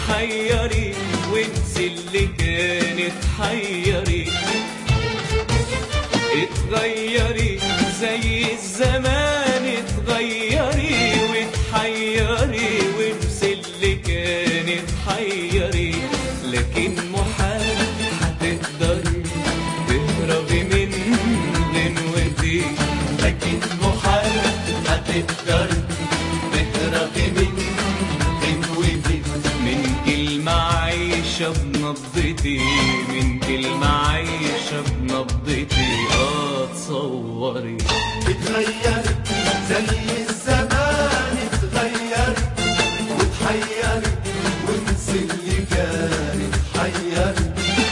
وتحيري وانسي اللي كانت حيري اتغيري زي الزمان اتغيري وتحيري وانسي اللي كانت حيري لكن محال هتقدري تهربي من غنوتي لكن محال هتقدري تهربي من غنوتي من كلمة عايشة بنبضتي من كلمة عايشة بنبضتي اه تصوري اتغيري زي الزمان اتغيري وتحيري وانسي اللي كانت حيري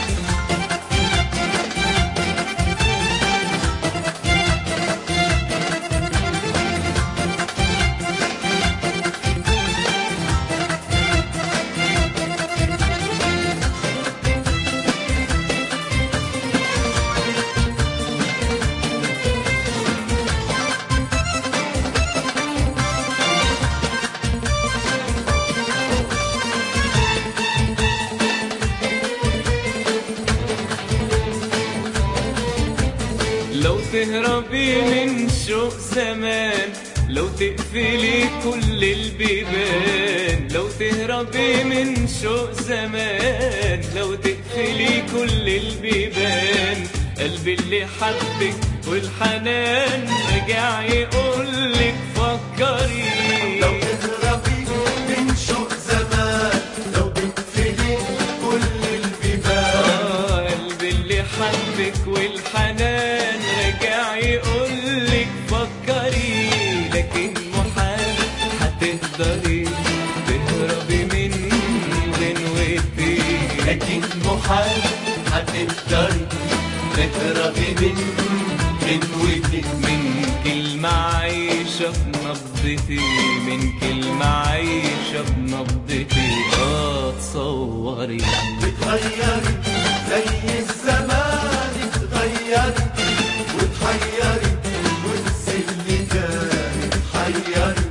لو تهربي من شوق زمان لو تقفلي كل البيبان لو تهربي من شوق زمان لو تقفلي كل البيبان قلبي اللي حبك والحنان رجع يقولك فكري لو تهربي من شوق زمان لو تقفلي كل البيبان آه، قلبي اللي حبك والحنان رجع يقولك فكري لكن محال هتقدري تهربي من غنوتي لكن محال هتقدري تهربي من غنوتي من كلمة عايشة بنبضتي من كلمة عايشة بنبضتي اه تصوري تتغيري زي الزمان اتغيري وتحيري وانسي اللي كانت حيري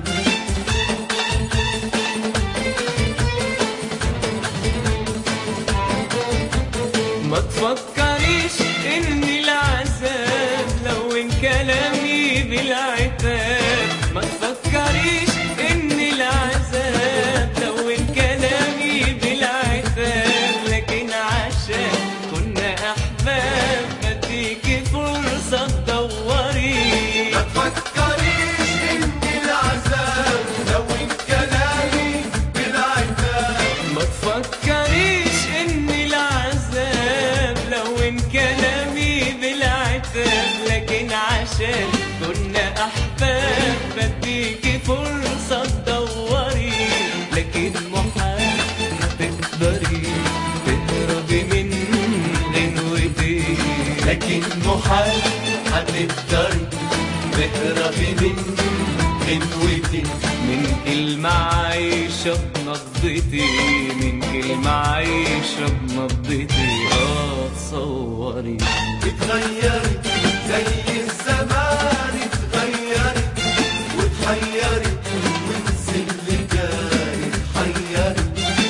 ما تفكريش ان العذاب لو ان كلامي بالعتاب ما تفكريش ان العذاب لو ان كلامي بالعتاب لكن عشان كنا احباب بديكي فرصة تدوري ما تفكريش ان العذاب لو ان كلامي بالعتاب ما تفكريش ان العذاب لو ان كلامي بالعتاب لكن عشان كنا احباب بديكي فرصة تدوري لكن محال تقدري تهربي من غنوتي لكن محال هتقدري تهربي من غنوتي من كلمة عايشة بنبضتي من كلمة عايشة بنبضتي اه تصوري تتغيري زي الزمان اتغيري وتحيري وانسي اللي كانت حيري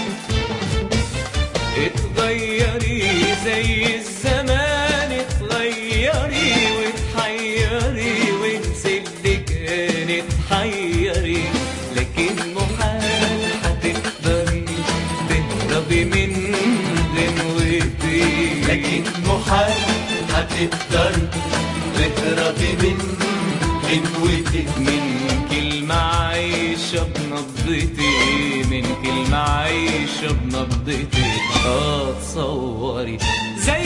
اتغيري زي الزمان اتغيري وتحيري وانسي اللي كانت حيري لكن محال هتقدري تهربي من غنوتي لكن محال هتقدري تهربي من غنوتي من كلمة عايشة بنبضتي من كلمة عايشة بنبضتي اه تصوري زي